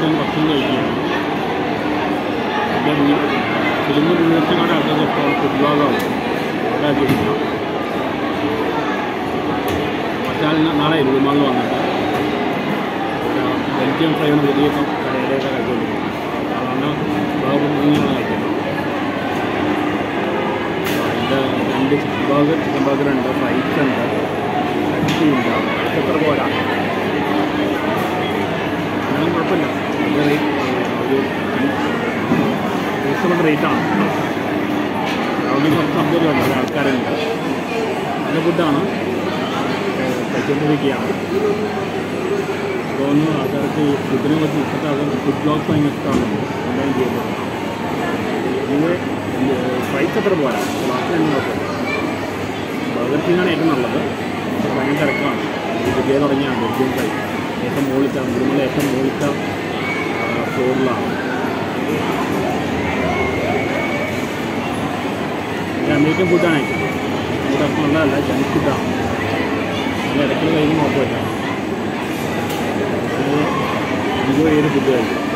ഞാൻ ഭക്ഷണം കഴിക്കുകയാണ് എൻ്റെ വീട് ഫിലിം വീഴ്ചകളുടെ ആൾക്കാർക്ക് ഇഷ്ടമാണ് ഫുഡ് ബ്ലോഗാണ് ഒരാഴ്ച മറ്റാളിന് നാളെ ലുലുമാളിൽ വന്നിട്ട് ഒരു ബെൽജിയം ഫ്രൈഡ് പുതിയ കടയിലേക്ക് കഴിച്ചുകൊണ്ടിരിക്കുന്നത് സാധാരണ ബർഗർ മൂന്നാണ് കഴിക്കുന്നത് അതിൻ്റെ രണ്ട് ചിക്കൻ ബർഗർ ചിക്കൻ ബർഗർ ഉണ്ട് ഫ്രൈസ് ഉണ്ട് കട്ടി ഉണ്ട് എത്ര പോരാ അങ്ങനെ കുഴപ്പമില്ല നല്ല റേറ്റ് ഒരു റീസണബിൾ റേറ്റാണ് അവിടെ കുറച്ച് സന്തോഷമുണ്ട് അത് ആൾക്കാരുണ്ട് നല്ല ഫുഡാണ് കഴിച്ചുകൊണ്ടിരിക്കുകയാണ് തോന്നുന്നു ആൾക്കാർക്ക് ഈ ഫുഡിനെ പറ്റി ഇപ്പോഴത്തെ ആൾക്കാർ ഫുഡ് ബ്ലോഗ്സ് ഭയങ്കര ഇഷ്ടമാണ് ഓൺലൈൻ ചെയ്യുന്നത് ഇത് പ്രൈസ് അത്ര പോരാ ബാക്കി തന്നെ കുഴപ്പമില്ല ബർഗർ കിങ്ങാണ് ഏറ്റവും നല്ലത് പക്ഷേ ഭയങ്കര തിരക്കാണ് ഇത് പുതിയ തുടങ്ങിയാണ് ബെൽജിയം ഫ്രൈ ഏറ്റവും മുകളിലത്തെ നിർമ്മല ഏറ്റവും മുകളിലത്തെ ഫ്ലോറിലാണ് ഇത് അമേരിക്കൻ ഫുഡാണ് ആക്ച്വലി ഫുഡ് അത്ര നല്ലതല്ല ജങ്ക് ഫുഡാണ് നല്ല ഇടയ്ക്ക് കഴിയുമ്പോൾ കുഴപ്പമില്ല ഇത് എൻജോയ് ചെയ്ത് ഫുഡ് കഴിക്കും